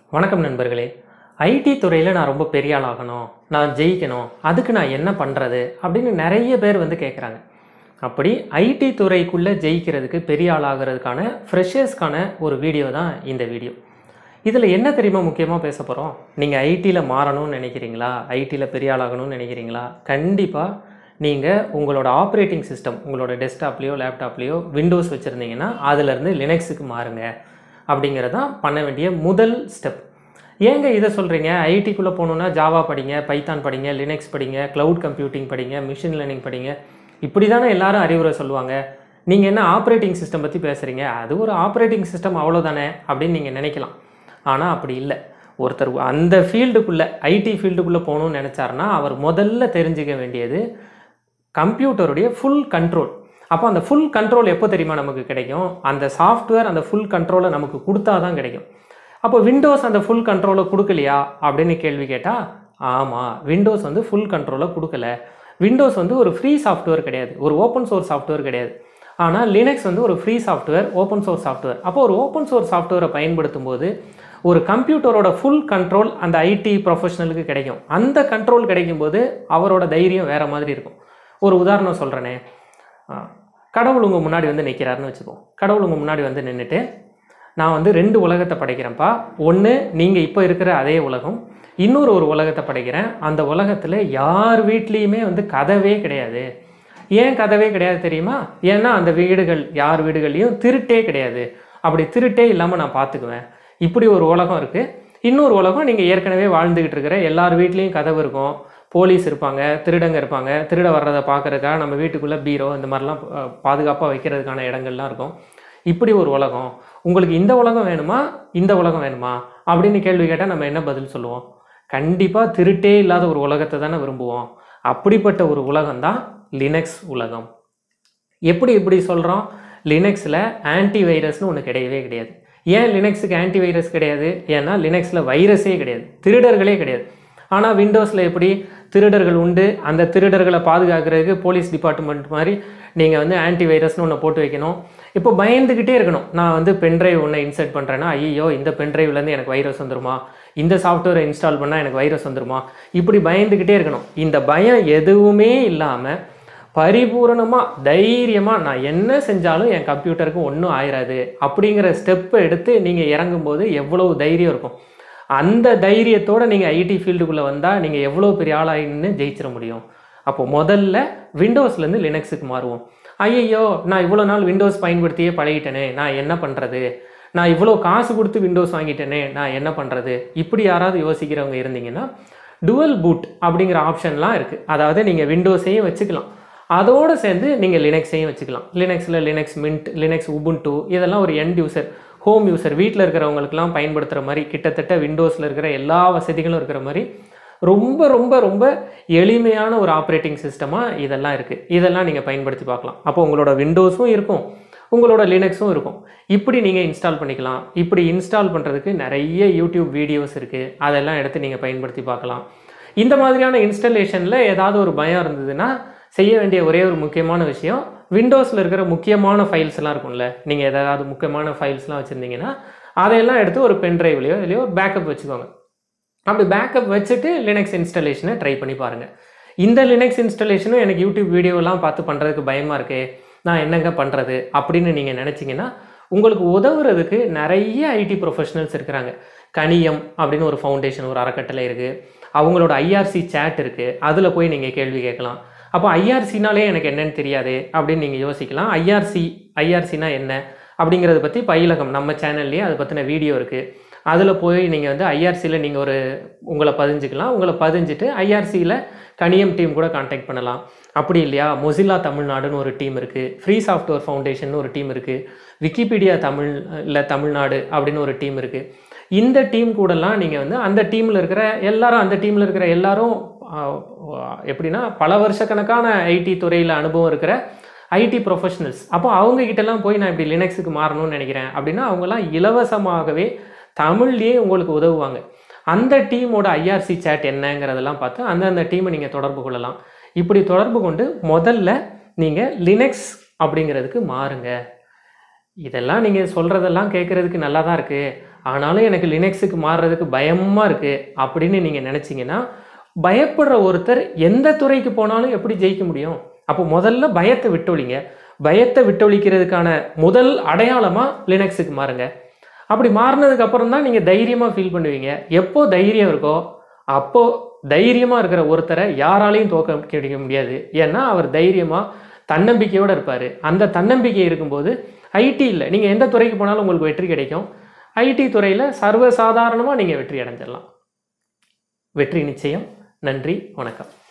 வணக்கம் நண்பர்களே ஐடி துறையில் நான் ரொம்ப பெரிய ஆள் ஆகணும் நான் ஜெயிக்கணும் அதுக்கு நான் என்ன பண்ணுறது அப்படின்னு நிறைய பேர் வந்து கேட்குறாங்க அப்படி ஐடி துறைக்குள்ளே ஜெயிக்கிறதுக்கு பெரிய ஆள் ஆகிறதுக்கான ஃப்ரெஷர்ஸ்க்கான ஒரு வீடியோ தான் இந்த வீடியோ இதில் என்ன தெரியுமா முக்கியமாக பேச போகிறோம் நீங்கள் ஐடியில் மாறணும்னு நினைக்கிறீங்களா ஐடியில் பெரிய ஆள் ஆகணும்னு நினைக்கிறீங்களா கண்டிப்பாக நீங்கள் உங்களோட ஆப்ரேட்டிங் சிஸ்டம் உங்களோட டெஸ்க்டாப்லேயோ லேப்டாப்லேயோ விண்டோஸ் வச்சுருந்தீங்கன்னா அதுலேருந்து லினக்ஸுக்கு மாறுங்க அப்படிங்கிறது தான் பண்ண வேண்டிய முதல் ஸ்டெப் ஏங்க இதை சொல்கிறீங்க ஐடிக்குள்ளே போகணுன்னா ஜாவா படிங்க பைத்தான் படிங்க லினக்ஸ் படிங்க க்ளவுட் கம்ப்யூட்டிங் படிங்க மிஷின் லேர்னிங் படிங்க இப்படி தானே எல்லாரும் அறிவுரை சொல்லுவாங்க நீங்கள் என்ன ஆப்ரேட்டிங் சிஸ்டம் பற்றி பேசுகிறீங்க அது ஒரு ஆப்ரேட்டிங் சிஸ்டம் அவ்வளோதானே அப்படின்னு நீங்கள் நினைக்கலாம் ஆனால் அப்படி இல்லை ஒருத்தர் அந்த ஃபீல்டுக்குள்ளே ஐடி ஃபீல்டுக்குள்ளே போகணும்னு நினச்சாருன்னா அவர் முதல்ல தெரிஞ்சுக்க வேண்டியது கம்ப்யூட்டருடைய ஃபுல் கண்ட்ரோல் அப்போ அந்த ஃபுல் கண்ட்ரோல் எப்போ தெரியுமா நமக்கு கிடைக்கும் அந்த சாஃப்ட்வேர் அந்த ஃபுல் கண்ட்ரோலை நமக்கு கொடுத்தா தான் கிடைக்கும் அப்போ விண்டோஸ் அந்த ஃபுல் கண்ட்ரோலை கொடுக்கலையா அப்படின்னு கேள்வி கேட்டால் ஆமாம் விண்டோஸ் வந்து ஃபுல் கண்ட்ரோலை கொடுக்கல விண்டோஸ் வந்து ஒரு ஃப்ரீ சாஃப்ட்வேர் கிடையாது ஒரு ஓப்பன் சோர்ஸ் சாஃப்ட்வேர் கிடையாது ஆனால் லினக்ஸ் வந்து ஒரு free software open source software அப்போ ஒரு ஓப்பன் சோர்ஸ் சாஃப்ட்வேரை பயன்படுத்தும் போது ஒரு கம்ப்யூட்டரோட ஃபுல் கண்ட்ரோல் அந்த ஐடி ப்ரொஃபஷனலுக்கு கிடைக்கும் அந்த கண்ட்ரோல் கிடைக்கும்போது அவரோட தைரியம் வேறு மாதிரி இருக்கும் ஒரு உதாரணம் சொல்கிறேனே கடவுள் உங்கள் முன்னாடி வந்து நிற்கிறாருன்னு வச்சுப்போம் கடவுள் உங்கள் முன்னாடி வந்து நின்றுட்டு நான் வந்து ரெண்டு உலகத்தை படைக்கிறேன்ப்பா ஒன்று நீங்கள் இப்போ இருக்கிற அதே உலகம் இன்னொரு ஒரு உலகத்தை படைக்கிறேன் அந்த உலகத்தில் யார் வீட்லேயுமே வந்து கதவே கிடையாது ஏன் கதவே கிடையாது தெரியுமா ஏன்னா அந்த வீடுகள் யார் வீடுகள்லையும் திருட்டே கிடையாது அப்படி திருட்டே இல்லாமல் நான் பார்த்துக்குவேன் இப்படி ஒரு உலகம் இருக்குது இன்னொரு உலகம் நீங்கள் ஏற்கனவே வாழ்ந்துக்கிட்டு இருக்கிற எல்லார் வீட்லேயும் கதவு இருக்கும் போலீஸ் இருப்பாங்க திருடங்க இருப்பாங்க திருட வர்றதை பார்க்கறதுக்காக நம்ம வீட்டுக்குள்ளே பீரோ இந்த மாதிரிலாம் பாதுகாப்பாக வைக்கிறதுக்கான இடங்கள்லாம் இருக்கும் இப்படி ஒரு உலகம் உங்களுக்கு இந்த உலகம் வேணுமா இந்த உலகம் வேணுமா அப்படின்னு கேள்வி கேட்டால் நம்ம என்ன பதில் சொல்லுவோம் கண்டிப்பாக திருட்டே இல்லாத ஒரு உலகத்தை தானே விரும்புவோம் அப்படிப்பட்ட ஒரு உலகம் தான் லினக்ஸ் உலகம் எப்படி இப்படி சொல்கிறோம் லினக்ஸில் ஆன்டி வைரஸ்னு ஒன்று கிடையவே கிடையாது ஏன் லினக்ஸுக்கு ஆன்டி வைரஸ் கிடையாது ஏன்னா லினக்ஸில் வைரஸே கிடையாது திருடர்களே கிடையாது ஆனால் விண்டோஸில் எப்படி திருடர்கள் உண்டு அந்த திருடர்களை பாதுகாக்கிறதுக்கு போலீஸ் டிபார்ட்மெண்ட் மாதிரி நீங்கள் வந்து ஆன்டி வைரஸ்னு ஒன்று போட்டு வைக்கணும் இப்போ பயந்துக்கிட்டே இருக்கணும் நான் வந்து பென்ட்ரைவ் ஒன்று இன்சர்ட் பண்ணுறேன்னா ஐயோ இந்த பென்ட்ரைவ்லேருந்து எனக்கு வைரஸ் வந்துருமா இந்த சாஃப்ட்வேரை இன்ஸ்டால் பண்ணால் எனக்கு வைரஸ் வந்துருமா இப்படி பயந்துக்கிட்டே இருக்கணும் இந்த பயம் எதுவுமே இல்லாமல் பரிபூரணமாக தைரியமாக நான் என்ன செஞ்சாலும் என் கம்ப்யூட்டருக்கு ஒன்றும் ஆயிராது அப்படிங்கிற ஸ்டெப்பை எடுத்து நீங்கள் இறங்கும்போது எவ்வளவு தைரியம் இருக்கும் அந்த தைரியத்தோடு நீங்கள் ஐடி ஃபீல்டுக்குள்ளே வந்தால் நீங்கள் எவ்வளோ பெரிய ஆளாயின்னு ஜெயிச்சிட முடியும் அப்போ முதல்ல விண்டோஸ்லேருந்து லினக்ஸுக்கு மாறுவோம் ஐயையோ நான் இவ்வளோ நாள் விண்டோஸ் பயன்படுத்தியே பழகிட்டேனே நான் என்ன பண்ணுறது நான் இவ்வளோ காசு கொடுத்து விண்டோஸ் வாங்கிட்டேனே நான் என்ன பண்ணுறது இப்படி யாராவது யோசிக்கிறவங்க இருந்தீங்கன்னா டுவல் பூட் அப்படிங்கிற ஆப்ஷன்லாம் இருக்குது அதாவது நீங்கள் விண்டோஸையும் வச்சுக்கலாம் அதோடு சேர்ந்து நீங்கள் லினக்ஸையும் வச்சுக்கலாம் லினக்ஸில் லினக்ஸ் மின்ட் லினக்ஸ் உபுன்டு இதெல்லாம் ஒரு எண்ட் யூசர் ஹோம் யூசர் வீட்டில் இருக்கிறவங்களுக்குலாம் பயன்படுத்துகிற மாதிரி கிட்டத்தட்ட விண்டோஸில் இருக்கிற எல்லா வசதிகளும் இருக்கிற மாதிரி ரொம்ப ரொம்ப ரொம்ப எளிமையான ஒரு ஆப்ரேட்டிங் சிஸ்டமாக இதெல்லாம் இருக்குது இதெல்லாம் நீங்கள் பயன்படுத்தி பார்க்கலாம் அப்போ உங்களோட விண்டோஸும் இருக்கும் உங்களோட லினக்ஸும் இருக்கும் இப்படி நீங்கள் இன்ஸ்டால் பண்ணிக்கலாம் இப்படி இன்ஸ்டால் பண்ணுறதுக்கு நிறைய யூடியூப் வீடியோஸ் இருக்குது அதெல்லாம் எடுத்து நீங்கள் பயன்படுத்தி பார்க்கலாம் இந்த மாதிரியான இன்ஸ்டலேஷனில் ஏதாவது ஒரு பயம் இருந்ததுன்னா செய்ய வேண்டிய ஒரே ஒரு முக்கியமான விஷயம் விண்டோஸில் இருக்கிற முக்கியமான ஃபைல்ஸ்லாம் இருக்கும்ல நீங்கள் ஏதாவது முக்கியமான ஃபைல்ஸ்லாம் வச்சுருந்தீங்கன்னா அதையெல்லாம் எடுத்து ஒரு பென் ட்ரைவ்லையோ இல்லையோ பேக்கப் வச்சுக்கோங்க அப்படி பேக்கப் வச்சுட்டு லினக்ஸ் இன்ஸ்டலேஷனை ட்ரை பண்ணி பாருங்கள் இந்த லினக்ஸ் இன்ஸ்டலேஷனும் எனக்கு யூடியூப் வீடியோலாம் பார்த்து பண்ணுறதுக்கு பயமாக இருக்கே நான் என்னங்க பண்ணுறது அப்படின்னு நீங்கள் நினச்சிங்கன்னா உங்களுக்கு உதவுறதுக்கு நிறைய ஐடி ப்ரொஃபஷனல்ஸ் இருக்கிறாங்க கனியம் அப்படின்னு ஒரு ஃபவுண்டேஷன் ஒரு அறக்கட்டளை இருக்குது அவங்களோட ஐஆர்சி சேட் இருக்குது அதில் போய் நீங்கள் கேள்வி கேட்கலாம் அப்போ ஐஆர்சினாலே எனக்கு என்னன்னு தெரியாது அப்படின்னு நீங்கள் யோசிக்கலாம் ஐஆர்சி ஐஆர்சினா என்ன அப்படிங்கிறத பற்றி பயிலகம் நம்ம சேனல்லையே அதை பற்றின வீடியோ இருக்குது அதில் போய் நீங்கள் வந்து ஐஆர்சியில் நீங்கள் ஒரு உங்களை பதிஞ்சுக்கலாம் உங்களை பதிஞ்சுட்டு ஐஆர்சியில் கனியம் டீம் கூட காண்டாக்ட் பண்ணலாம் அப்படி இல்லையா மொசில்லா தமிழ்நாடுன்னு ஒரு டீம் இருக்குது ஃப்ரீ சாஃப்ட்வேர் ஃபவுண்டேஷன் ஒரு டீம் இருக்குது விக்கிபீடியா தமிழ் இல்லை தமிழ்நாடு அப்படின்னு ஒரு டீம் இருக்குது இந்த டீம் கூடலாம் நீங்கள் வந்து அந்த டீமில் இருக்கிற எல்லாரும் அந்த டீமில் இருக்கிற எல்லாரும் எப்படின்னா பல வருஷக்கணக்கான ஐடி துறையில் அனுபவம் இருக்கிற ஐடி ப்ரொஃபஷனல்ஸ் அப்போ அவங்க கிட்டலாம் போய் நான் இப்படி லினக்ஸுக்கு மாறணும்னு நினைக்கிறேன் அப்படின்னா அவங்கெல்லாம் இலவசமாகவே தமிழ்லேயே உங்களுக்கு உதவுவாங்க அந்த டீமோட ஐஆர்சி சேட் என்னங்கிறதெல்லாம் பார்த்து அந்தந்த டீமை நீங்கள் தொடர்பு கொள்ளலாம் இப்படி தொடர்பு கொண்டு முதல்ல நீங்கள் லினக்ஸ் அப்படிங்கிறதுக்கு மாறுங்க இதெல்லாம் நீங்கள் சொல்கிறதெல்லாம் கேட்குறதுக்கு நல்லா தான் இருக்குது ஆனாலும் எனக்கு லினக்ஸுக்கு மாறுறதுக்கு பயமாக இருக்குது அப்படின்னு நீங்கள் நினச்சிங்கன்னா பயப்படுற ஒருத்தர் எந்த துறைக்கு போனாலும் எப்படி ஜெயிக்க முடியும் அப்போ முதல்ல பயத்தை விட்டொழிங்க பயத்தை விட்டொழிக்கிறதுக்கான முதல் அடையாளமாக லினக்ஸுக்கு மாறுங்க அப்படி மாறினதுக்கு அப்புறம் தான் நீங்கள் தைரியமாக ஃபீல் பண்ணுவீங்க எப்போ தைரியம் இருக்கோ அப்போ தைரியமாக இருக்கிற ஒருத்தரை யாராலையும் தோக்க கிடைக்க முடியாது ஏன்னா அவர் தைரியமாக தன்னம்பிக்கையோடு இருப்பார் அந்த தன்னம்பிக்கை இருக்கும்போது ஐடி இல்லை நீங்கள் எந்த துறைக்கு போனாலும் உங்களுக்கு வெற்றி கிடைக்கும் ஐடி துறையில் சர்வசாதாரணமாக நீங்கள் வெற்றி அடைஞ்சிடலாம் வெற்றி நிச்சயம் நன்றி வணக்கம்